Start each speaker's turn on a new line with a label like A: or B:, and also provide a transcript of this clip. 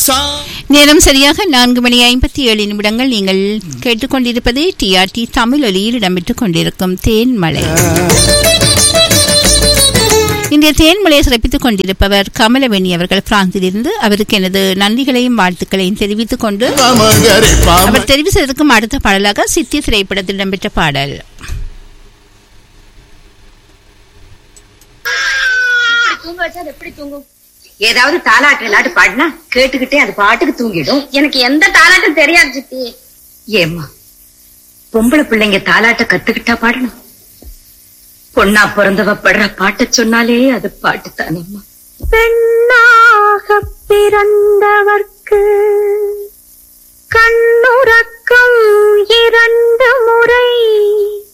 A: சா
B: நேரம் சரியாக நான்கு மணி ஐம்பத்தி ஏழு நிமிடங்கள் நீங்கள் கேட்டுக்கொண்டிருப்பது டிஆர்டி தமிழ் ஒலியில் இடம்பெற்றுக் கொண்டிருக்கும் தேன்மலை இன்றைய தேன்மலையை சிறப்பித்துக் கொண்டிருப்பவர் கமலவேணி அவர்கள் பிரான்சிலிருந்து அவருக்கு எனது நன்றிகளையும் வாழ்த்துக்களையும் தெரிவித்துக் கொண்டு
A: பாமகரே பாம
B: அவர் தெரிவு செய்ததற்கும் அடுத்த பாடலாக சித்தி திரைப்படத்தில் இடம்பெற்ற பாடல்
C: தூங்க வச்சா அது எப்படி தூங்கும் ஏதாவது தாலாட்டு இல்லாட்டு பாடினா கேட்டுக்கிட்டே அது பாட்டுக்கு தூங்கிடும்
D: எனக்கு எந்த தாலாட்டும் தெரியாது சித்தி
C: ஏம்மா பொம்பளை பிள்ளைங்க தாலாட்ட கத்துக்கிட்டா பாடணும் பொண்ணா பிறந்தவ படுற பாட்ட சொன்னாலே அது பாட்டு தானேம்மா
D: பெண்ணாக பிறந்தவர்க்கு கண்ணுறக்கம் இரண்டு முறை